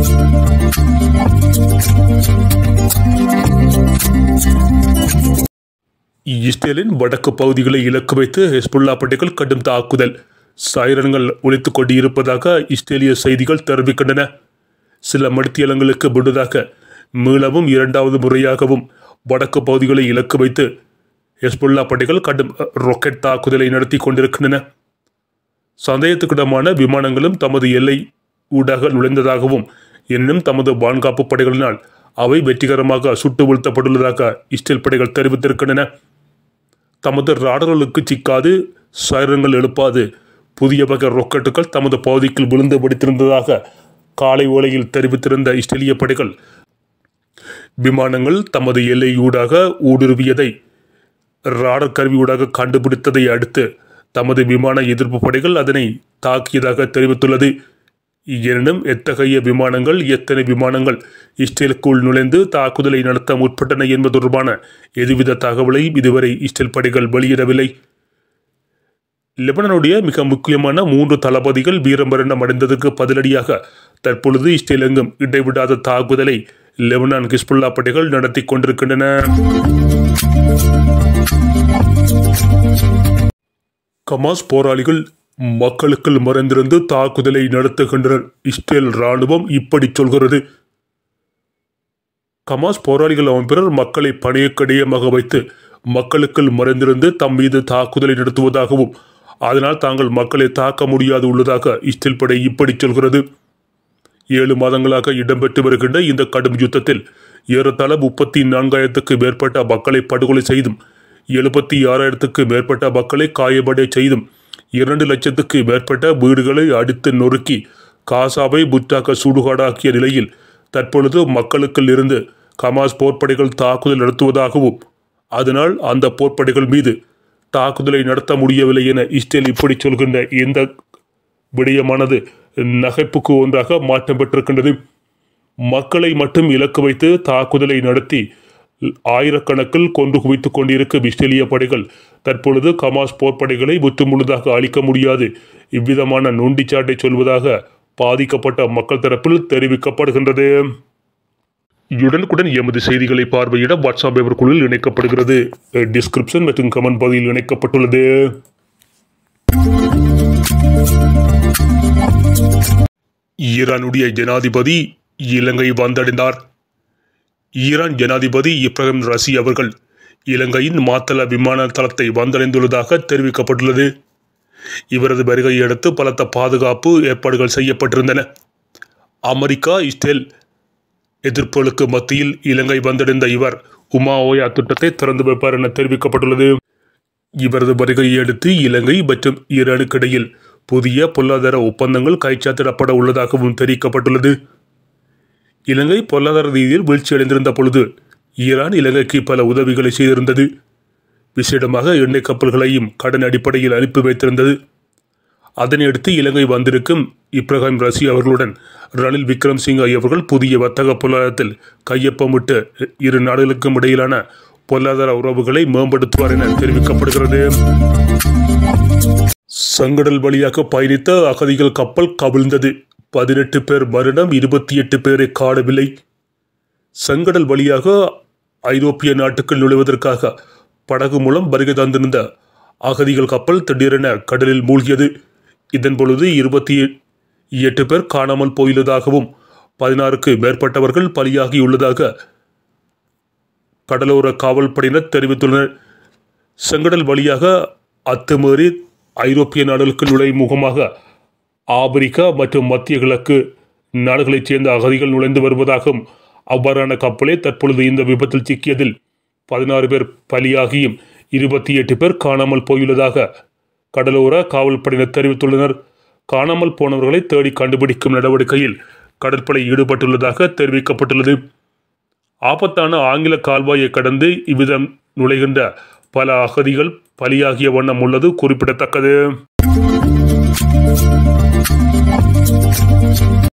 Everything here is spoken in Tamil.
இஸ்ரேலின் வடக்கு பகுதிகளை இலக்கு வைத்து ஹெஸ்புல்லா படைகள் கடும் தாக்குதல் சைரன்கள் ஒலித்துக் கொண்டிருப்பதாக இஸ்ரேலிய செய்திகள் தெரிவிக்கின்றன சில மணித்தியலங்களுக்கு முன்னதாக மீளவும் இரண்டாவது முறையாகவும் வடக்கு பகுதிகளை இலக்கு வைத்து ஹெஸ்புல்லா படைகள் கடும் ராக்கெட் தாக்குதலை நடத்தி கொண்டிருக்கின்றன சந்தேகத்துக்கிடமான விமானங்களும் தமது எல்லை ஊடாக நுழைந்ததாகவும் எனினும் தமது வான்காப்பு படைகளினால் அவை வெற்றிகரமாக சுட்டு வீழ்த்தப்பட்டுள்ளதாக இஸ்ரேல் படைகள் தெரிவித்திருக்கின்றன தமது ராடர்களுக்கு சிக்காது சைரன்கள் எழுப்பாது புதிய வகை ராக்கெட்டுகள் தமது பகுதிக்குள் விழுந்து வெடித்திருந்ததாக காலை ஓலையில் தெரிவித்திருந்த இஸ்ரேலிய படைகள் விமானங்கள் தமது எல்லை ஊடாக ஊடுருவியதை ராடர் கருவியூடாக கண்டுபிடித்ததை அடுத்து தமது விமான எதிர்ப்பு படைகள் அதனை தாக்கியதாக தெரிவித்துள்ளது எனினும் எத்தகைய விமானங்கள் எத்தனை விமானங்கள் இஸ்ரேலுக்குள் நுழைந்து தாக்குதலை நடத்த முற்பட்டன என்பது தொடர்பான எதுவித தகவலையும் இதுவரை இஸ்ரேல் படைகள் வெளியிடவில்லை லெபனனுடைய மிக முக்கியமான மூன்று தளபதிகள் வீரமரணம் அடைந்ததற்கு பதிலடியாக தற்பொழுது இஸ்ரேல் எங்கும் இடைவிடாத தாக்குதலை லெபனான் ஹிஸ்புல்லா படைகள் நடத்தி கொண்டிருக்கின்றன கமாஸ் போராளிகள் மக்களுக்குள் மறைந்திருந்து தாக்குதலை நடத்துகின்றனர் இஸ்ரேல் ராணுவம் இப்படி சொல்கிறது கமாஸ் போராளிகள் அமைப்பினர் மக்களை பணியக்கடியமாக வைத்து மக்களுக்குள் மறைந்திருந்து தம் மீது தாக்குதலை நடத்துவதாகவும் அதனால் தாங்கள் மக்களை தாக்க முடியாது உள்ளதாக இஸ்ரேல் படை இப்படி சொல்கிறது ஏழு மாதங்களாக இடம்பெற்று வருகின்ற இந்த கடும் யுத்தத்தில் ஏறத்தாழ முப்பத்தி நான்காயிரத்துக்கு மேற்பட்ட மக்களை படுகொலை செய்தும் எழுபத்தி ஆறாயிரத்துக்கு மேற்பட்ட மக்களை காயமடை செய்தும் இரண்டு லட்சத்துக்கு மேற்பட்ட வீடுகளை அடித்து நொறுக்கி காசாவை முற்றாக சுடுகாடாக்கிய நிலையில் தற்பொழுது மக்களுக்குள் இருந்து கமாஸ் போர்ப்படைகள் தாக்குதல் நடத்துவதாகவும் அதனால் அந்த போர்ப்படைகள் மீது தாக்குதலை நடத்த முடியவில்லை என இஸ்ரேல் இப்படி சொல்கின்ற இந்த விடயமானது நகைப்புக்கு ஒன்றாக மாற்றம் பெற்றிருக்கின்றது மக்களை மட்டும் இலக்கு வைத்து தாக்குதலை நடத்தி ஆயிரக்கணக்கில் கொண்டு குவித்துக் கொண்டிருக்கும் இஸ்ரேலிய படைகள் தற்பொழுது கமாஸ் போர்ப்படைகளை முற்றுமுழுதாக அழிக்க முடியாது இவ்விதமான நொண்டிச்சாட்டை சொல்வதாக பாதிக்கப்பட்ட மக்கள் தரப்பில் தெரிவிக்கப்படுகின்றது உடனுக்குடன் எமது செய்திகளை பார்வையிட வாட்ஸ்அப் பேப்பர் குழுவில் இணைக்கப்படுகிறது டிஸ்கிரிப்ஷன் மற்றும் கமெண்ட் பகுதியில் இணைக்கப்பட்டுள்ளது ஈரானுடைய ஜனாதிபதி இலங்கை வந்தடைந்தார் ஈரான் ஜனாதிபதி இப்ராஹிம் ரசி அவர்கள் இலங்கையின் மாத்தள விமான தளத்தை வந்தடைந்துள்ளதாக தெரிவிக்கப்பட்டுள்ளது இவரது வருகையை அடுத்து பலத்த பாதுகாப்பு ஏற்பாடுகள் செய்யப்பட்டிருந்தன அமெரிக்கா இஸ்ரேல் எதிர்ப்புகளுக்கு மத்தியில் இலங்கை வந்தடைந்த இவர் உமா ஓயா திட்டத்தை திறந்து வைப்பார் என தெரிவிக்கப்பட்டுள்ளது இவரது வருகையை அடுத்து இலங்கை மற்றும் ஈரானுக்கு இடையில் புதிய பொருளாதார ஒப்பந்தங்கள் கைச்சாத்திடப்பட உள்ளதாகவும் தெரிவிக்கப்பட்டுள்ளது இலங்கை பொருளாதார ரீதியில் வீழ்ச்சியடைந்திருந்த பொழுது ஈரான் இலங்கைக்கு பல உதவிகளை செய்திருந்தது விசேடமாக எண்ணெய் கப்பல்களையும் கடன் அடிப்படையில் அனுப்பி வைத்திருந்தது அதனையடுத்து இலங்கை வந்திருக்கும் இப்ராஹிம் ரசி அவர்களுடன் ரணில் விக்ரம் சிங் அவர்கள் புதிய வர்த்தக பொருளாதாரத்தில் கையொப்பமிட்டு இரு நாடுகளுக்கும் இடையிலான பொருளாதார உறவுகளை மேம்படுத்துவார் என தெரிவிக்கப்படுகிறது சங்கடல் வழியாக பயணித்த அகதிகள் கப்பல் கவிழ்ந்தது பதினெட்டு பேர் மரணம் இருபத்தி எட்டு பேரை காணவில்லை செங்கடல் வழியாக ஐரோப்பிய நாட்டுக்குள் நுழைவதற்காக படகு மூலம் வருகை தந்திருந்த அகதிகள் கப்பல் திடீரென கடலில் மூழ்கியது இதன் பொழுது இருபத்தி எட்டு பேர் காணாமல் போயுள்ளதாகவும் பதினாறுக்கு மேற்பட்டவர்கள் பலியாகியுள்ளதாக கடலோர காவல்படையினர் தெரிவித்துள்ளனர் செங்கடல் வழியாக அத்துமீறி ஐரோப்பிய நாடுகளுக்கு நுழையும் முகமாக ஆப்பிரிக்கா மற்றும் மத்திய கிழக்கு நாடுகளைச் சேர்ந்த அகதிகள் நுழைந்து வருவதாகவும் அவ்வாறான கப்பலே தற்பொழுது இந்த விபத்தில் சிக்கியதில் பதினாறு பேர் பலியாகியும் இருபத்தி எட்டு பேர் காணாமல் போயுள்ளதாக கடலோர காவல்படையினர் தெரிவித்துள்ளனர் காணாமல் போனவர்களை தேடி கண்டுபிடிக்கும் நடவடிக்கையில் கடற்படை ஈடுபட்டுள்ளதாக தெரிவிக்கப்பட்டுள்ளது ஆபத்தான ஆங்கில கால்வாயை கடந்து இவ்விதம் நுழைகின்ற பல அகதிகள் பலியாகிய வண்ணம் உள்ளது குறிப்பிடத்தக்கது